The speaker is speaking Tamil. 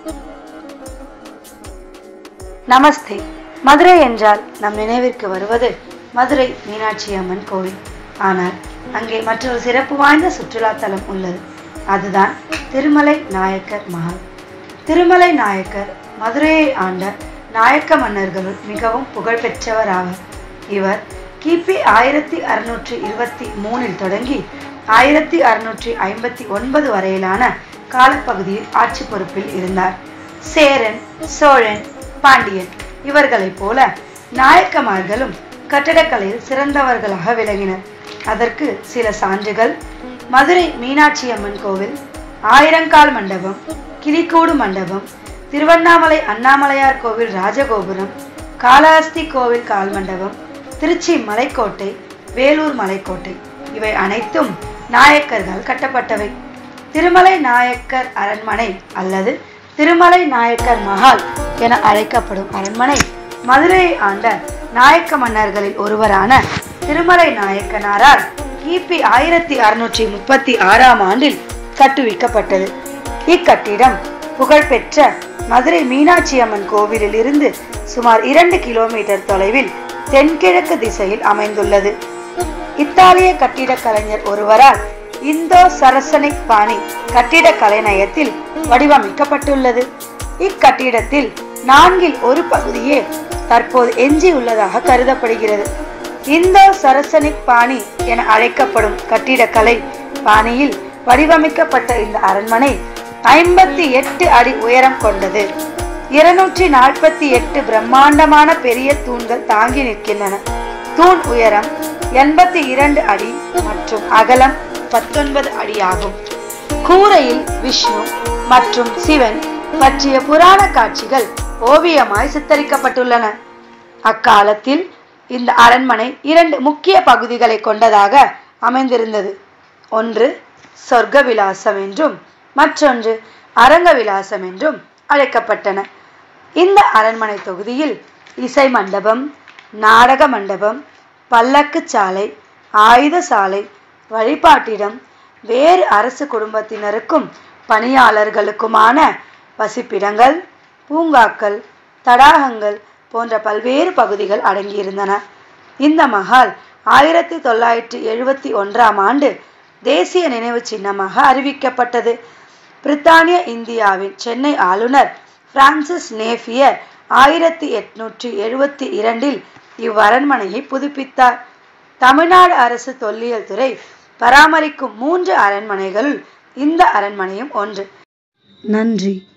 நமஸ்தே மதுரை என்றால் நம் நினைவிற்கு வருவது மதுரை மீனாட்சி அம்மன் கோவில் ஆனால் அங்கே மற்றொரு சிறப்பு வாய்ந்த சுற்றுலா தலம் உள்ளது அதுதான் திருமலை நாயக்கர் மஹால் திருமலை நாயக்கர் மதுரையை ஆண்ட நாயக்க மன்னர்களுள் மிகவும் புகழ்பெற்றவர் ஆவார் இவர் கிபி ஆயிரத்தி அறுநூற்றி இருபத்தி மூணில் தொடங்கி ஆயிரத்தி அறுநூற்றி ஐம்பத்தி ஒன்பது வரையிலான காலப்பகுதியில் ஆட்சி பொறுப்பில் இருந்தார் சேரன் சோழன் பாண்டியன் இவர்களைப் போல நாயக்கமார்களும் கட்டடக்கலையில் சிறந்தவர்களாக விளங்கினர் அதற்கு சில சான்றுகள் மதுரை மீனாட்சி அம்மன் கோவில் ஆயிரங்கால் மண்டபம் கிளிக்கூடு மண்டபம் திருவண்ணாமலை அண்ணாமலையார் கோவில் ராஜகோபுரம் காளஹஸ்தி கோவில் கால் மண்டபம் திருச்சி மலைக்கோட்டை வேலூர் மலைக்கோட்டை இவை அனைத்தும் நாயக்கர்கள் கட்டப்பட்டவை திருமலை நாயக்கர் அரண்மனை அல்லது திருமலை நாயக்கர் மஹால் என அழைக்கப்படும் அரண்மனை மதுரையை ஆண்ட நாயக்க மன்னர்களில் ஒருவரான திருமலை நாயக்கனாரால் கிபி ஆயிரத்தி அறுநூற்றி முப்பத்தி ஆறாம் ஆண்டில் கட்டுவிக்கப்பட்டது இக்கட்டிடம் புகழ்பெற்ற மதுரை மீனாட்சி அம்மன் கோவிலில் இருந்து சுமார் இரண்டு கிலோமீட்டர் தொலைவில் தென்கிழக்கு திசையில் அமைந்துள்ளது இத்தாலிய கட்டிடக் கலைஞர் ஒருவரால் இந்தோ சரசனிக் பாணி கட்டிடக் கலைநயத்தில் வடிவமைக்கப்பட்டுள்ளது இக்கட்டிடத்தில் நான்கில் ஒரு பகுதியே தற்போது எஞ்சி உள்ளதாக கருதப்படுகிறது இந்தோ சரசனிக் பாணி என அழைக்கப்படும் கட்டிடக்கலை பாணியில் வடிவமைக்கப்பட்ட இந்த அரண்மனை ஐம்பத்தி எட்டு அடி உயரம் கொண்டது இருநூற்றி நாற்பத்தி எட்டு பிரம்மாண்டமான பெரிய தூண்கள் தாங்கி நிற்கின்றன தூண் உயரம் எண்பத்தி இரண்டு அடி மற்றும் அகலம் பத்தொன்பது அடியாகும் கூரையில் விஷ்ணு மற்றும் சிவன் பற்றிய புராண காட்சிகள் ஓவியமாய் சித்தரிக்கப்பட்டுள்ளன அக்காலத்தில் இந்த அரண்மனை இரண்டு முக்கிய பகுதிகளை கொண்டதாக அமைந்திருந்தது ஒன்று சொர்க்க விலாசம் என்றும் மற்றொன்று அரங்க விலாசம் என்றும் அழைக்கப்பட்டன இந்த அரண்மனை தொகுதியில் இசை மண்டபம் நாடக மண்டபம் பல்லக்கு சாலை ஆயுத சாலை வழிபாட்டிடம் வேறு அரசு குடும்பத்தினருக்கும் பணியாளர்களுக்குமான வசிப்பிடங்கள் பூங்காக்கள் தடாகங்கள் போன்ற பல்வேறு பகுதிகள் அடங்கியிருந்தன இந்த மஹால் ஆயிரத்தி தொள்ளாயிரத்தி எழுபத்தி ஒன்றாம் ஆண்டு தேசிய நினைவு சின்னமாக அறிவிக்கப்பட்டது பிரித்தானிய இந்தியாவின் சென்னை ஆளுநர் பிரான்சிஸ் நேஃபியர் ஆயிரத்தி எட்நூற்றி எழுபத்தி இரண்டில் இவ்வரண்மனையை புதுப்பித்தார் தமிழ்நாடு அரசு தொல்லியல் துறை பராமரிக்கும் மூன்று அரண்மனைகளுள் இந்த அரண்மனையும் ஒன்று நன்றி